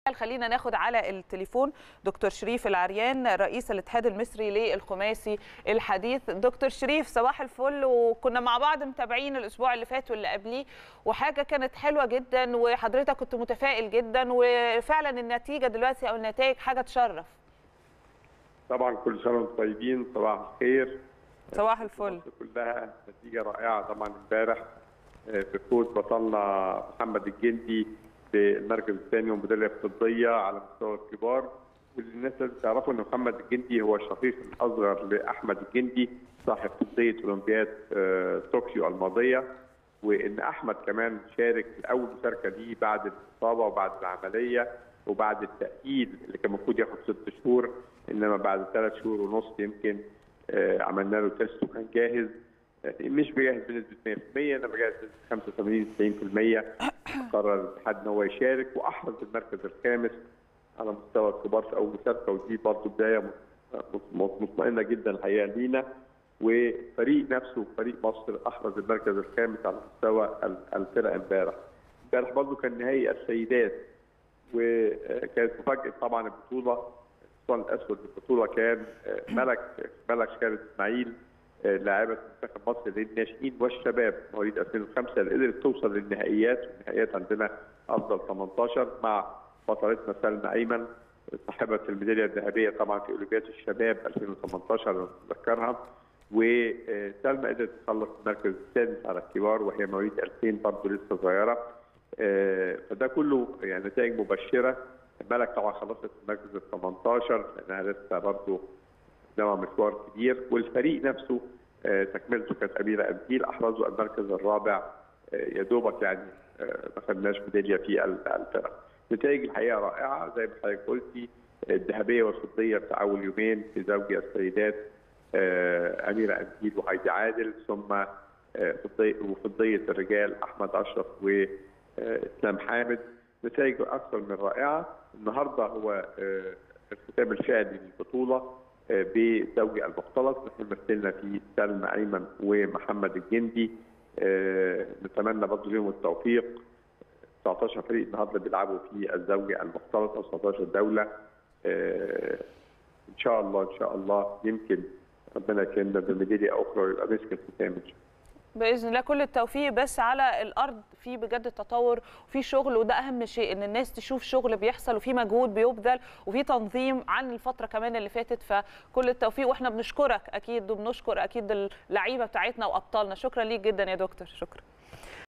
خلينا ناخد على التليفون دكتور شريف العريان رئيس الاتحاد المصري للخماسي الحديث دكتور شريف صباح الفل وكنا مع بعض متابعين الاسبوع اللي فات واللي قبليه وحاجه كانت حلوه جدا وحضرتك كنت متفائل جدا وفعلا النتيجه دلوقتي او النتائج حاجه تشرف طبعا كل سنه وانتم طيبين صباح الخير صباح الفل كلها نتيجه رائعه طبعا امبارح في فوز بطلنا محمد الجندي بالمركز الثاني وميداليه فضيه على مستوى الكبار واللي الناس لازم تعرفوا ان محمد الجندي هو الشقيق الاصغر لاحمد الجندي صاحب فضيه اولمبياد طوكيو الماضيه وان احمد كمان شارك في اول مشاركه ليه بعد الاصابه وبعد العمليه وبعد التاهيل اللي كان المفروض ياخد ست شهور انما بعد ثلاث شهور ونص يمكن عملنا له تيست وكان جاهز مش بجاهز بنسبه 100% انما جاهز بنسبه 85 90% قرر الاتحاد ان هو يشارك واحرز المركز الخامس على مستوى الكبار في اول مشاركه ودي برضه بدايه مطمئنه جدا الحقيقه لينا وفريق نفسه فريق مصر احرز المركز الخامس على مستوى الفرق امبارح. امبارح برضه كان نهائي السيدات وكانت مفاجاه طبعا البطوله الحصان الاسود البطوله كان ملك ملك شارد اسماعيل لاعبه منتخب مصر للناشئين والشباب مواليد 2005 اللي قدرت توصل للنهائيات والنهائيات عندنا افضل 18 مع بطلتنا سلمى ايمن صاحبه الميداليه الذهبيه طبعا في اولمبياد الشباب 2018 لو نتذكرها وسلمى قدرت تخلص المركز السادس على الكبار وهي مواليد 2000 برضه لسه صغيره فده كله يعني نتائج مبشره ملك طبعا خلصت المركز ال 18 لانها لسه برضه قدامها مشوار كبير والفريق نفسه تكملته كانت اميره انتيل احرزوا المركز الرابع يا دوبك يعني ما خدناش ميداليه في الفرق. نتائج الحقيقه رائعه زي ما حضرتك قلتي الذهبيه والفضيه في اول يومين في زوجي السيدات اميره انتيل وهايدي عادل ثم وفضيه الرجال احمد اشرف واسلام حامد نتائج اكثر من رائعه النهارده هو الختام الفعلي للبطوله بزوجي المختلط نحن مثلنا في سلمى ايمن ومحمد الجندي نتمنى برضه لهم التوفيق 19 فريق النهارده بيلعبوا في الزوجي المختلط او 19 دوله ان شاء الله ان شاء الله يمكن ربنا يكرمنا بميداليه اخرى ويبقى مسك الختام ان شاء الله باذن الله كل التوفيق بس على الارض في بجد تطور وفي شغل وده اهم شيء ان الناس تشوف شغل بيحصل وفي مجهود بيبذل وفي تنظيم عن الفتره كمان اللي فاتت فكل التوفيق واحنا بنشكرك اكيد وبنشكر اكيد اللعيبه بتاعتنا وابطالنا شكرا ليك جدا يا دكتور شكرا